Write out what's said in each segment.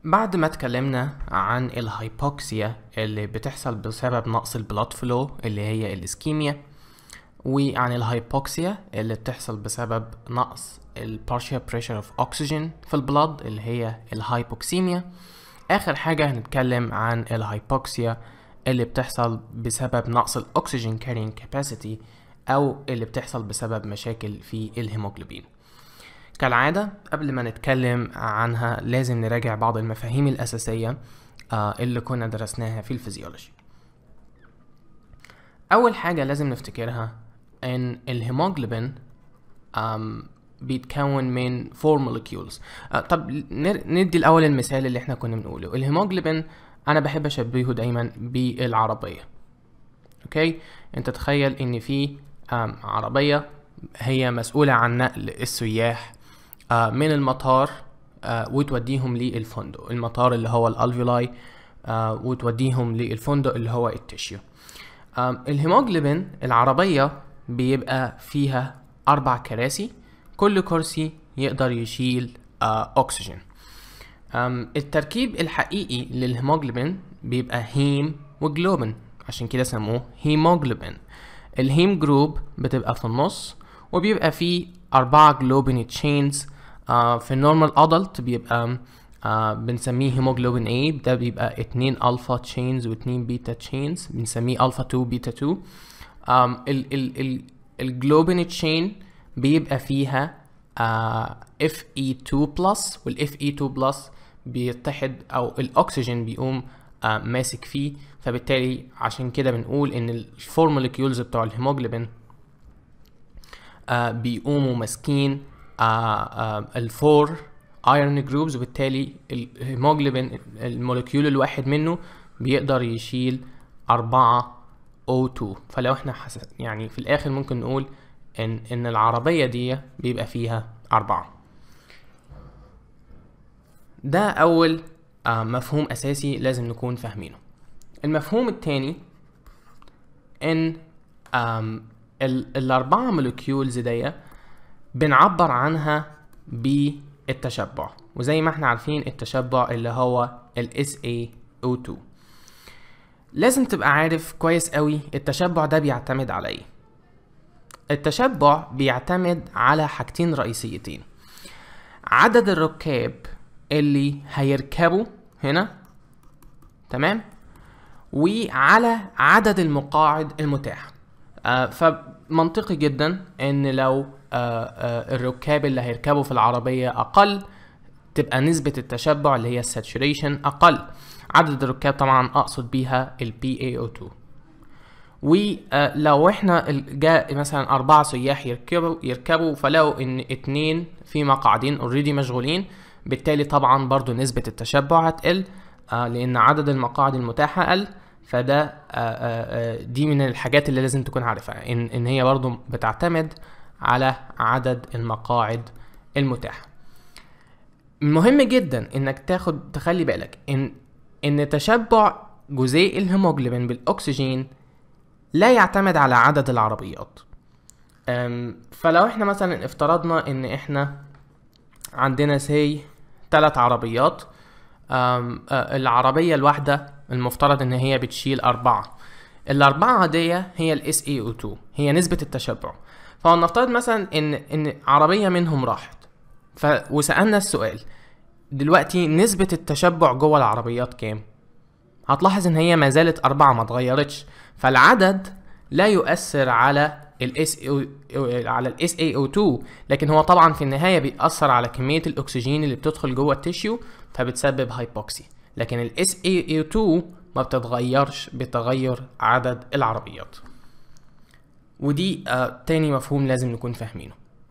بعد ما اتكلمنا عن الهايبوكسيا اللي بتحصل بسبب نقص البلاد فلو اللي هي الاسكيميا وعن الهايبوكسيا اللي بتحصل بسبب نقص البارشال بريشر اوف اوكسجين في البلاد اللي هي الهايبوكسيميا اخر حاجة هنتكلم عن الهايبوكسيا اللي بتحصل بسبب نقص الاكسجين كارينج كاباسيتي او اللي بتحصل بسبب مشاكل في الهيموجلوبين كالعادة قبل ما نتكلم عنها لازم نراجع بعض المفاهيم الأساسية آه، اللي كنا درسناها في الفيزيولوجي أول حاجة لازم نفتكرها إن الهيموجلوبين آم، بيتكون من فور مولكيولز طب نر- ندي الأول المثال اللي احنا كنا بنقوله الهيموجلوبين أنا بحب أشبهه دايما بالعربية اوكي انت تخيل ان في آم، عربية هي مسؤولة عن نقل السياح آه، من المطار آه، وتوديهم للفندق المطار اللي هو الالفيولاي آه، وتوديهم للفندق اللي هو التشيو آم، الهيموجلوبين العربية بيبقى فيها أربع كراسي كل كرسي يقدر يشيل آه، أكسجين أم، التركيب الحقيقي للهيموجلوبين بيبقى هيم وجلوبين عشان كده سموه هيموجلوبين الهيم جروب بتبقى في النص وبيبقى فيه أربعة جلوبين تشينز آه في النورمال أدلت بيبقى آه بنسميه هيموجلوبين A ده بيبقى اتنين ألفا تشينز واتنين بيتا تشينز بنسميه ألفا 2 بيتا 2 um, ال ال ال الجلوبين تشين بيبقى فيها آه Fe2 بلس وال Fe2 بلس بيتحد او الاكسجين بيقوم آه ماسك فيه فبالتالي عشان كده بنقول ان الفور مولكيولز بتوع الهيموجلوبين آه بيقوموا ماسكين آه آه الفور ايرون جروبز وبالتالي الهيموجلوبين المولكيول الواحد منه بيقدر يشيل أربعة O2 فلو احنا حس... يعني في الآخر ممكن نقول إن إن العربية دي بيبقى فيها أربعة ده أول آه مفهوم أساسي لازم نكون فاهمينه المفهوم التاني إن آم ال... الأربعة مولكيولز دي بنعبر عنها بالتشبع وزي ما احنا عارفين التشبع اللي هو ال SaO2 لازم تبقى عارف كويس قوي التشبع ده بيعتمد على ايه التشبع بيعتمد على حاجتين رئيسيتين عدد الركاب اللي هيركبوا هنا تمام وعلى عدد المقاعد المتاح آه فمنطقي جدا ان لو آه آه الركاب اللي هيركبوا في العربية اقل تبقى نسبة التشبع اللي هي الساتوريشن اقل عدد الركاب طبعا اقصد بيها ال PaO2 ولو احنا ال- جاء مثلا اربعة سياح يركبوا يركبوا فلو ان اتنين في مقعدين اوريدي مشغولين بالتالي طبعا برضو نسبة التشبع هتقل آه، لان عدد المقاعد المتاحة قل فده آه، آه، آه، دي من الحاجات اللي لازم تكون عارفها ان ان هي برضو بتعتمد على عدد المقاعد المتاحة مهم جدا انك تاخد تخلي بالك ان ان تشبع جزيء الهيموجلوبين بالاكسجين لا يعتمد على عدد العربيات أم، فلو احنا مثلا افترضنا ان احنا عندنا سي ثلاث عربيات أم، آه، العربية الواحدة المفترض ان هي بتشيل اربعة الاربعة دي هي ال SaO2 هي نسبة التشبع فنفترض مثلا ان ان عربية منهم راحت ف... وسألنا السؤال دلوقتي نسبة التشبع جوه العربيات كام؟ هتلاحظ ان هي ما زالت أربعة ما اتغيرتش فالعدد لا يؤثر على ال SAO على ال SaO2 لكن هو طبعا في النهاية بيأثر على كمية الأكسجين اللي بتدخل جوه التيشيو فبتسبب هايبوكسي لكن ال SaO2 ما بتتغيرش بتغير عدد العربيات ودي آه تاني مفهوم لازم نكون فاهمينه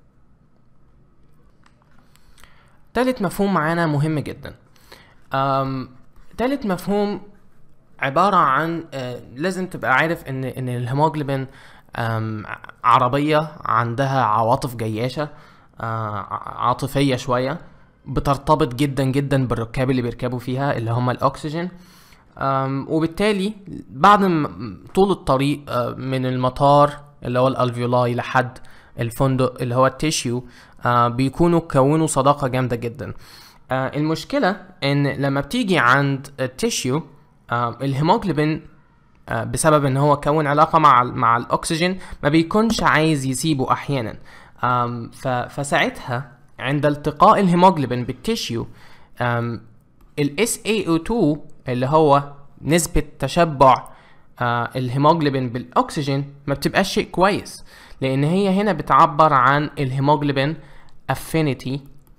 تالت مفهوم معانا مهم جدا أم تالت مفهوم عبارة عن آه لازم تبقى عارف ان ان الهيموجلوبين أم، عربية عندها عواطف جياشة آه ع- عاطفية شوية بترتبط جدا جدا بالركاب اللي بيركبوا فيها اللي هم الاكسجين أم، وبالتالي بعد م- طول الطريق آه، من المطار اللي هو الالفيولاي لحد الفندق اللي هو التيشيو آه، بيكونوا كونوا صداقة جامدة جدا آه المشكله ان لما بتيجي عند التيشيو آه الهيموجلوبين آه بسبب ان هو كون علاقه مع ال- مع الاكسجين ما بيكونش عايز يسيبه احيانا آم، ف- فساعتها عند التقاء الهيموجلوبين بالتيشيو ال SaO2 اللي هو نسبة تشبع آه، الهيموجلوبين بالأكسجين ما بتبقاش شيء كويس لأن هي هنا بتعبر عن الهيموجلوبين affinity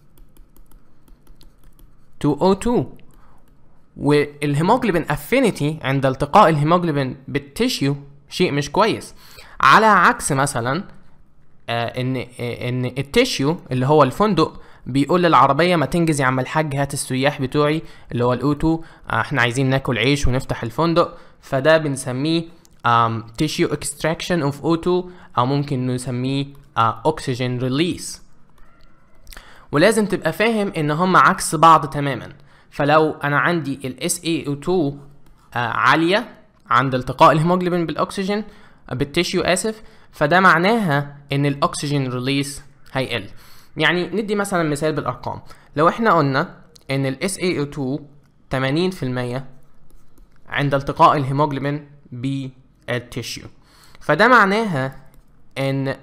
to O2 والهيموجلوبين افينيتي عند التقاء الهيموجلوبين بالتيشيو شيء مش كويس على عكس مثلا آه ان آه ان التيشيو اللي هو الفندق بيقول للعربيه ما تنجز يا عم الحاج هات السياح بتوعي اللي هو الاوتو آه احنا عايزين ناكل عيش ونفتح الفندق فده بنسميه تيشيو اكستراكشن اوف اوتو او ممكن نسميه اوكسجين ريليس ولازم تبقى فاهم ان هم عكس بعض تماما فلو انا عندي ال SaO2 آه، عالية عند التقاء الهيموجلوبين بالاكسجين آه، بالتيشيو اسف فده معناها ان الاكسجين ريليس هيقل يعني ندي مثلا مثال بالارقام لو احنا قلنا ان ال SaO2 80% عند التقاء الهيموجلوبين بالتيشيو فده معناها ان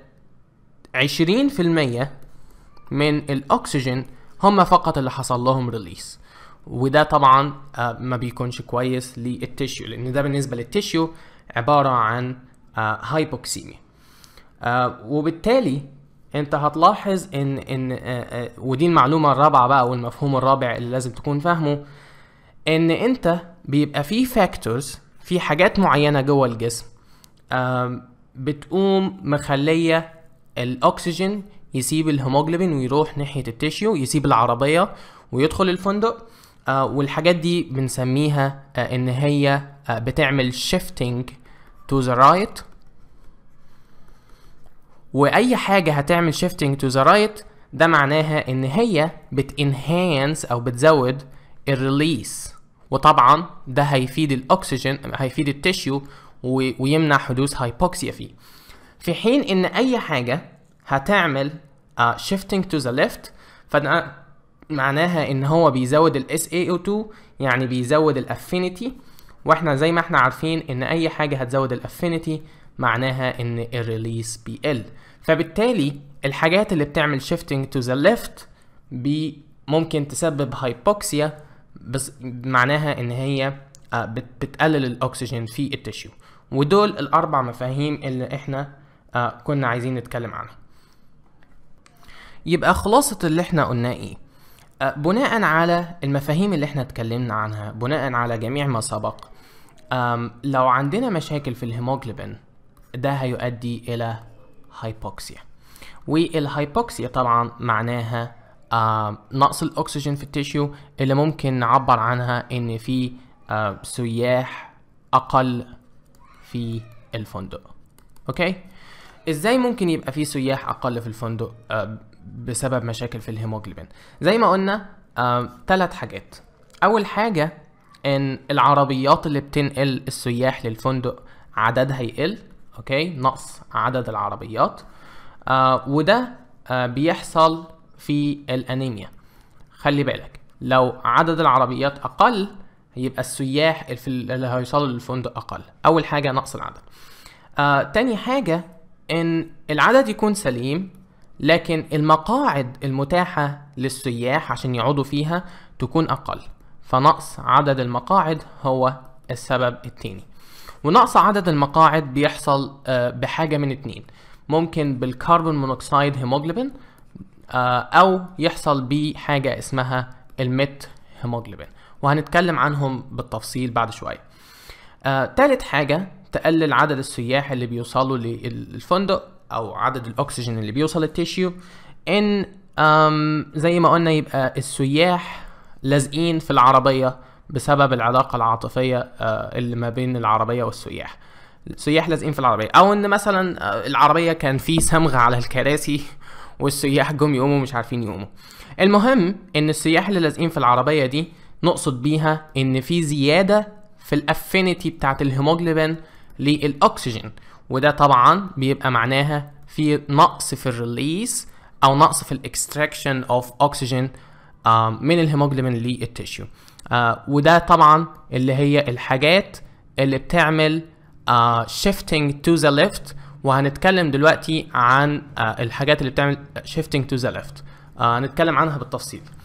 20% من الاكسجين هم فقط اللي حصل لهم ريليس وده طبعا آه، ما بيكونش كويس للتيشيو لان ده بالنسبه للتيشيو عباره عن هايبوكسيميا وبالتالي انت هتلاحظ ان ان آه، آه، ودي المعلومه الرابعه بقى والمفهوم الرابع اللي لازم تكون فاهمه ان انت بيبقى في فاكتورز في حاجات معينه جوه الجسم آم، بتقوم مخليه الاكسجين يسيب الهيموجلوبين ويروح ناحيه التيشيو يسيب العربيه ويدخل الفندق آه والحاجات دي بنسميها آه ان هي آه بتعمل shifting to the right واي حاجه هتعمل shifting to the right ده معناها ان هي بتنهانس او بتزود الريليس وطبعا ده هيفيد الاكسجين هيفيد التيشيو و- ويمنع حدوث هايبوكسيا فيه في حين ان اي حاجه هتعمل uh, shifting to the left فده معناها ان هو بيزود ال SaO2 يعني بيزود الافينيتي واحنا زي ما احنا عارفين ان اي حاجه هتزود الافينيتي معناها ان الريليس بيقل فبالتالي الحاجات اللي بتعمل shifting to the left بي ممكن تسبب هايبوكسيا بس معناها ان هي آه، بت- بتقلل الاكسجين في التشيو ودول الاربع مفاهيم اللي احنا آه، كنا عايزين نتكلم عنها يبقى خلاصة اللي احنا قلناه ايه آه، بناء على المفاهيم اللي احنا اتكلمنا عنها بناء على جميع ما سبق آم، لو عندنا مشاكل في الهيموجلوبين ده هيؤدي الى هايبوكسيا والهايبوكسيا طبعا معناها آه نقص الاكسجين في التيشيو اللي ممكن نعبر عنها ان في آه سياح اقل في الفندق اوكي ازاي ممكن يبقى في سياح اقل في الفندق آه بسبب مشاكل في الهيموجلوبين زي ما قلنا آه ثلاث حاجات اول حاجه ان العربيات اللي بتنقل السياح للفندق عددها يقل اوكي نقص عدد العربيات آه وده آه بيحصل في الانيميا خلي بالك لو عدد العربيات اقل يبقى السياح في ال- اللي هيوصلوا للفندق اقل اول حاجه نقص العدد آه تاني حاجه ان العدد يكون سليم لكن المقاعد المتاحه للسياح عشان يقعدوا فيها تكون اقل فنقص عدد المقاعد هو السبب التاني ونقص عدد المقاعد بيحصل آه، بحاجة من اتنين ممكن بالكربون مونوكسيد هيموجلوبين آه، أو يحصل بحاجة اسمها الميت هيموجلوبين وهنتكلم عنهم بالتفصيل بعد شوية آه، تالت حاجة تقلل عدد السياح اللي بيوصلوا للفندق أو عدد الأكسجين اللي بيوصل للتيشيو إن آم، زي ما قلنا يبقى السياح لازقين في العربية بسبب العلاقة العاطفية آه، اللي ما بين العربية والسياح السياح لازقين في العربية أو إن مثلا آه، العربية كان في صمغ على الكراسي والسياح جم يقوموا مش عارفين يقوموا المهم إن السياح اللي لازقين في العربية دي نقصد بيها إن في زيادة في الافينيتي بتاعت الهيموجلوبين للاكسجين وده طبعا بيبقى معناها في نقص في الريليس او نقص في الاكستراكشن اوف اوكسجين آه من الهيموجلوبين للتيشيو آه وده طبعا اللي هي الحاجات اللي بتعمل آه shifting to the left وهنتكلم دلوقتي عن آه الحاجات اللي بتعمل shifting to the left آه هنتكلم عنها بالتفصيل